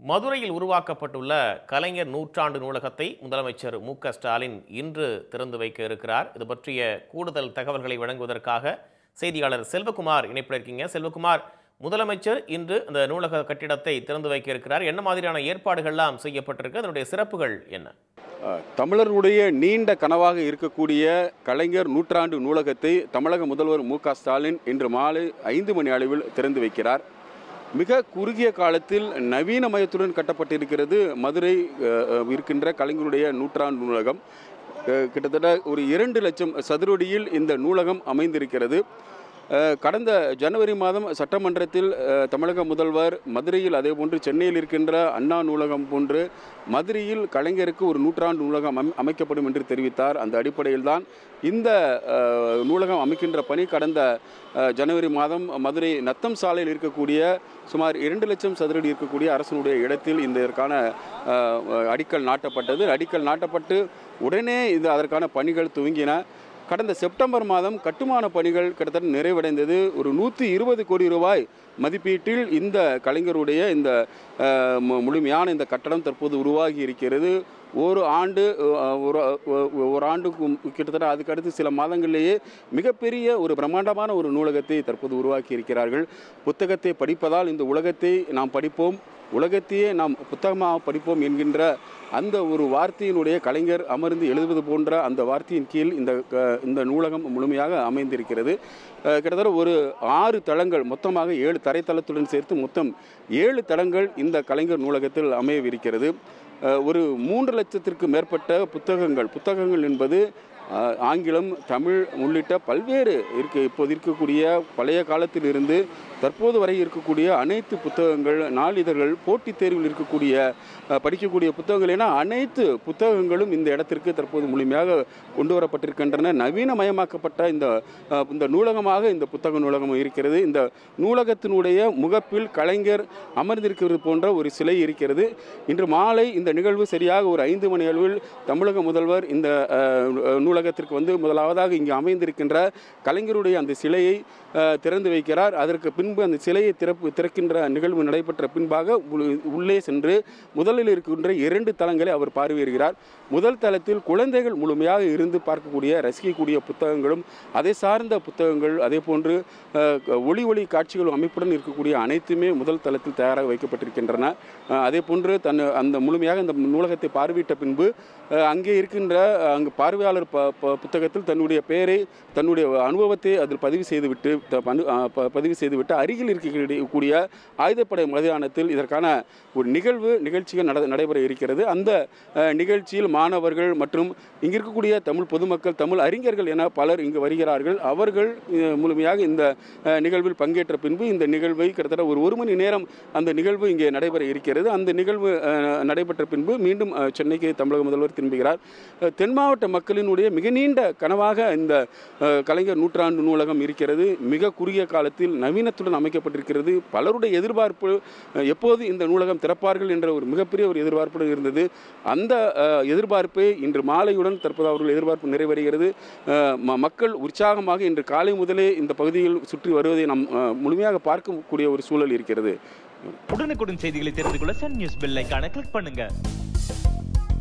மதுரையில் உருவாக்கப்பட்டுள்ள கலைஞர் நூற்றாண்டு நூலகத்தை முதலமைச்சர் மு க ஸ்டாலின் இன்று திறந்து வைக்க இருக்கிறார் இது பற்றிய கூடுதல் தகவல்களை வழங்குவதற்காக செய்தியாளர் செல்வகுமார் இணைப்பில் இருக்கீங்க செல்வகுமார் முதலமைச்சர் இன்று அந்த நூலக கட்டிடத்தை திறந்து வைக்க இருக்கிறார் என்ன மாதிரியான ஏற்பாடுகள்லாம் செய்யப்பட்டிருக்கு அதனுடைய சிறப்புகள் என்ன அஹ், தமிழருடைய நீண்ட கனவாக இருக்கக்கூடிய கலைஞர் நூற்றாண்டு நூலகத்தை தமிழக முதல்வர் மு க ஸ்டாலின் இன்று மாலை ஐந்து மணி அளவில் திறந்து வைக்கிறார் மிக குறுகிய காலத்தில் நவீனமயத்துடன் கட்டப்பட்டிருக்கிறது மதுரை அஹ், அஹ், இருக்கின்ற கலைஞருடைய நூற்றாண்டு நூலகம் அஹ், கிட்டத்தட்ட ஒரு இரண்டு லட்சம் சதுரடியில் இந்த நூலகம் அமைந்திருக்கிறது அஹ், கடந்த ஜனவரி மாதம் சட்டமன்றத்தில் அஹ், தமிழக முதல்வர் மதுரையில் அதேபோன்று சென்னையில் இருக்கின்ற அண்ணா நூலகம் போன்று மதுரையில் கலைஞருக்கு ஒரு நூற்றாண்டு நூலகம் அமை- அமைக்கப்படும் என்று தெரிவித்தார் அந்த அடிப்படையில் தான் இந்த அஹ், நூலகம் அமைக்கின்ற பணி கடந்த அஹ், ஜனவரி மாதம் மதுரை நத்தம் சாலையில் இருக்கக்கூடிய சுமார் இரண்டு லட்சம் சதுரடி இருக்கக்கூடிய அரசனுடைய இடத்தில் இந்த இதற்கான அஹ், அடிக்கல் நாட்டப்பட்டது அடிக்கல் நாட்டப்பட்டு உடனே இது அதற்கான பணிகள் துவங்கின கடந்த செப்டம்பர் மாதம் கட்டுமான பணிகள் கிட்டத்தட்ட நிறைவடைந்தது ஒரு நூற்றி இருபது கோடி ரூபாய் மதிப்பீட்டில் இந்த கலைஞருடைய இந்த அஹ், மு- முழுமையான இந்த கட்டடம் தற்போது உருவாகி இருக்கிறது ஒரு ஆண்டு அஹ், ஒரு ஒ- ஒரு ஆண்டுக்கு கிட்டத்தட்ட அதுக்கடுத்து சில மாதங்களிலேயே மிகப்பெரிய ஒரு பிரம்மாண்டமான ஒரு நூலகத்தை தற்போது உருவாக்கி இருக்கிறார்கள் புத்தகத்தை படிப்பதால் இந்த உலகத்தை நாம் படிப்போம் உலகத்தையே நாம் புத்தகமாக படிப்போம் என்கின்ற அந்த ஒரு வார்த்தையினுடைய கலைஞர் அமர்ந்து எழுதுவது போன்ற அந்த வார்த்தையின் கீழ் இந்த க- இந்த நூலகம் முழுமையாக அமைந்திருக்கிறது அஹ், கிட்டத்தட்ட ஒரு ஆறு தளங்கள் மொத்தமாக ஏழு தரைத்தளத்துடன் சேர்த்து மொத்தம் ஏழு தளங்கள் இந்த கலைஞர் நூலகத்தில் அமையவிருக்கிறது அஹ், ஒரு மூன்று லட்சத்திற்கு மேற்பட்ட புத்தகங்கள் புத்தகங்கள் என்பது அஹ், ஆங்கிலம் தமிழ் உள்ளிட்ட பல்வேறு இருக்க இப்போது இருக்கக்கூடிய பழைய காலத்திலிருந்து தற்போது வரை இருக்கக்கூடிய அனைத்து புத்தகங்கள் நாளிதழ்கள் போட்டித் தேர்வில் இருக்கக்கூடிய அஹ், படிக்கக்கூடிய புத்தகங்கள் என அனைத்து புத்தகங்களும் இந்த இடத்திற்கு தற்போது முழுமையாக கொண்டு வரப்பட்டிருக்கின்றன நவீனமயமாக்கப்பட்ட இந்த அஹ், இந்த நூலகமாக இந்த புத்தக நூலகம் இருக்கிறது இந்த நூலகத்தினுடைய முகப்பில் கலைஞர் அமர்ந்திருக்கிறது போன்ற ஒரு சிலை இருக்கிறது இன்று மாலை இந்த நிகழ்வு சரியாக ஒரு ஐந்து மணி அளவில் தமிழக முதல்வர் இந்த அஹ், நூலகத்திற்கு வந்து முதலாவதாக இங்கு அமைந்திருக்கின்ற கலைஞருடைய அந்த சிலையை அஹ், திறந்து வைக்கிறார் அதற்கு பின்பு அந்த சிலையை திறப்பு திறக்கின்ற நிகழ்வு நடைபெற்ற பின்பாக உள்- உள்ளே சென்று முதலில் இருக்கின்ற இரண்டு தளங்களை அவர் பார்வையிடுகிறார் முதல் தளத்தில் குழந்தைகள் முழுமையாக இருந்து பார்க்கக்கூடிய ரசிக்கக்கூடிய புத்தகங்களும் அதை சார்ந்த புத்தகங்கள் அதே போன்று அஹ், ஒளி ஒளி காட்சிகள் அமைப்புடன் இருக்கக்கூடிய அனைத்துமே முதல் தளத்தில் தயாராக வைக்கப்பட்டிருக்கின்றன அஹ், அதே போன்று தன் அந்த முழுமையாக அந்த நூலகத்தை பார்வையிட்ட பின்பு அஹ், அங்கே இருக்கின்ற அஹ், அங்கு பார்வையாளர் ப ப- புத்தகத்தில் தன்னுடைய பெயரை தன்னுடைய அனுபவத்தை அதில் பதிவு செய்துவிட்டு த- பனு- அஹ், ப- பதிவு செய்துவிட்டு அருகில் இருக்கக்கூடிய ஆயுதப்படை மைதானத்தில் இதற்கான ஒரு நிகழ்வு நிகழ்ச்சிகள் நட நடைபெற இருக்கிறது அந்த அஹ், நிகழ்ச்சியில் மாணவர்கள் மற்றும் இங்கு இருக்கக்கூடிய தமிழ் பொதுமக்கள் தமிழ் அறிஞர்கள் என பலர் இங்கு வருகிறார்கள் அவர்கள் அஹ், முழுமையாக இந்த அஹ், நிகழ்வில் பங்கேற்ற பின்பு இந்த நிகழ்வை கிட்டத்தட்ட ஒரு ஒரு மணி நேரம் அந்த நிகழ்வு இங்கே நடைபெற இருக்கிறது அந்த நிகழ்வு அஹ், நடைபெற்ற பின்பு மீண்டும் அஹ், சென்னைக்கு தமிழக முதல்வர் திரும்புகிறார் அஹ், தென் மாவட்ட மக்களினுடைய மிக நீண்ட கனவாக இந்த அஹ், கலைஞர் நூற்றாண்டு நூலகம் இருக்கிறது மிக குறுகிய காலத்தில் நவீனத்துடன் அமைக்கப்பட்டிருக்கிறது பலருடைய எதிர்பார்ப்பு அஹ், எப்போது இந்த நூலகம் திறப்பார்கள் என்ற ஒரு மிகப்பெரிய ஒரு எதிர்பார்ப்பு இருந்தது அந்த அஹ், எதிர்பார்ப்பை இன்று மாலையுடன் தற்போது அவர்கள் எதிர்பார்ப்பு நிறைவேறுகிறது அஹ், ம- மக்கள் உற்சாகமாக இன்று காலை முதலே இந்த பகுதியில் சுற்றி வருவதை நாம் அஹ், முழுமையாக பார்க்கக்கூடிய ஒரு சூழல் இருக்கிறது உடனுக்குடன் செய்திகளை தெரிந்து கொள்ள சன் நியூஸ் பெல் ஐகானை கிளிக் பண்ணுங்க